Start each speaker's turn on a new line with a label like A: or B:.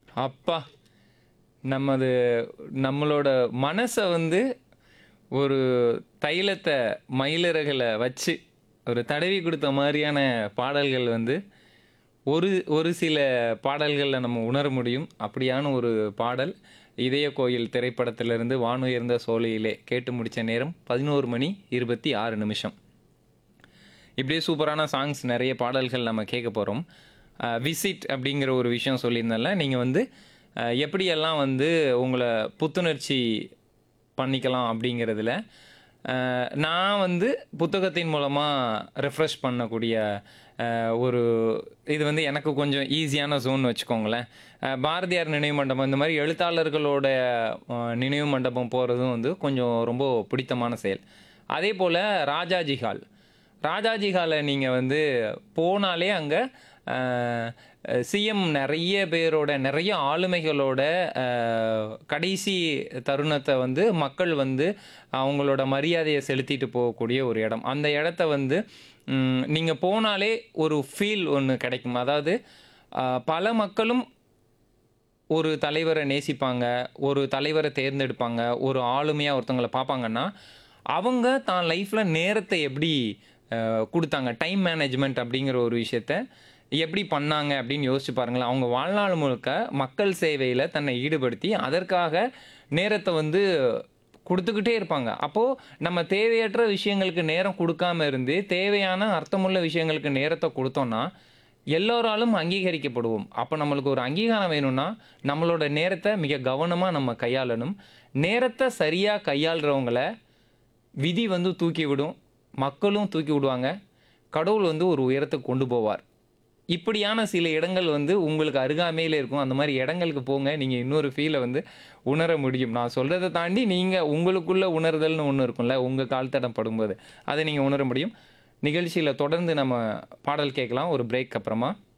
A: அப்பா! நமது நம்மளோட மனச வந்து ஒரு தைலத்த மயிலிறகுல வச்சு, ஒரு தடவி குடுத்த மாரியான பாடல்கள் வந்து, ஒரு ஒரு சில பாடல்கள்ல நம்ம உணர முடியும். அப்படியான ஒரு பாடல், இதய கோயில் திரைப்படத்திலிருந்து "வானுயர்ந்த சோலையிலே" கேட்டு முடிச்ச நேரம் 11 மணி 26 நிமிஷம். இப்படியே சூப்பரான சாங்ஸ் நெறைய பாடல்கள் நம்ம கேட்க போறோம். அ விசிட் அப்படிங்கிற ஒரு விஷயம் சொல்லியிருந்தேன்ல, நீங்க வந்து அ எப்படியெல்லாம் வந்து உங்கள புத்துணர்ச்சி பண்ணிக்கலாம் அப்படிங்கிறதுல, அ நான் வந்து புத்தகத்தின் மூலமா ரெஃப்ரெஷ் பண்ணக்கூடிய அ ஒரு இது வந்து எனக்கு கொஞ்சம் ஈஸியான ஜோன் வச்சுக்கோங்களேன். அ பாரதியார் நினைவு மண்டபம் இந்த மாரி எழுத்தாளர்களோட அ நினைவு மண்டபம் போறதும் வந்து கொஞ்சம் ரொம்ப பிடித்தமான செயல். அதேபோல ராஜாஜி ஹால். ராஜாஜி ஹால நீங்க வந்து போனாலே அங்க அ சிஎம் நெறைய பேரோட, நெறைய ஆளுமைகளோட அ கடைசி தருணத்த வந்து மக்கள் வந்து அவங்களோட மரியாதைய செலுத்திட்டு போகக்கூடிய ஒரு இடம். அந்த இடத்த வந்து ம் நீங்க போனாலே ஒரு ஃபீல் ஒண்ணு கிடைக்கும். அதாவது அ பல மக்களும் ஒரு தலைவர நேசிப்பாங்க. ஒரு தலைவர தேர்ந்தெடுப்பாங்க. ஒரு ஆளுமையா ஒருத்தவங்கள பார்ப்பாங்கன்னா, அவங்க தான் லைஃப்ல நேரத்த எப்படி அ குடுத்தாங்க. டைம் மேனேஜ்மென்ட் அப்படிங்கிற ஒரு விஷயத்த எப்படி பண்ணாங்க அப்படின்னு யோசிச்சு பாருங்களேன். அவங்க வாழ்நாள் முழுக்க மக்கள் சேவையில தன்னை ஈடுபடுத்தி, அதற்காக நேரத்த வந்து குடுத்துக்கிட்டே இருப்பாங்க. அப்போ நம்ம தேவையற்ற விஷயங்களுக்கு நேரம் குடுக்காம இருந்து, தேவையான அர்த்தமுள்ள விஷயங்களுக்கு நேரத்த குடுத்தோம்னா, எல்லோராலும் அங்கீகரிக்கப்படுவோம். அப்ப நம்மளுக்கு ஒரு அங்கீகாரம் வேணும்னா, நம்மளோட நேரத்த மிக கவனமா நம்ம கையாளணும். நேரத்த சரியா கையாள்றவங்கள, விதி வந்து தூக்கி விடும். மக்களும் தூக்கி விடுவாங்க. கடவுள் வந்து ஒரு உயரத்துக்கு கொண்டு போவார். இப்படியான சில இடங்கள் வந்து உங்களுக்கு அருகாமையில இருக்கும். அந்த மாரி இடங்களுக்கு போங்க. நீங்க இன்னொரு ஃபீல வந்து உணர முடியும். நான் சொல்றத தாண்டி நீங்க உங்களுக்குள்ள உணர்தல்னு ஒண்ணு இருக்கும்ல, உங்க கால் தடம் படும்போது. அத நீங்க உணர முடியும். நிகழ்ச்சியில தொடர்ந்து நம்ம பாடல் கேட்கலாம். ஒரு பிரேக் அப்புறமா.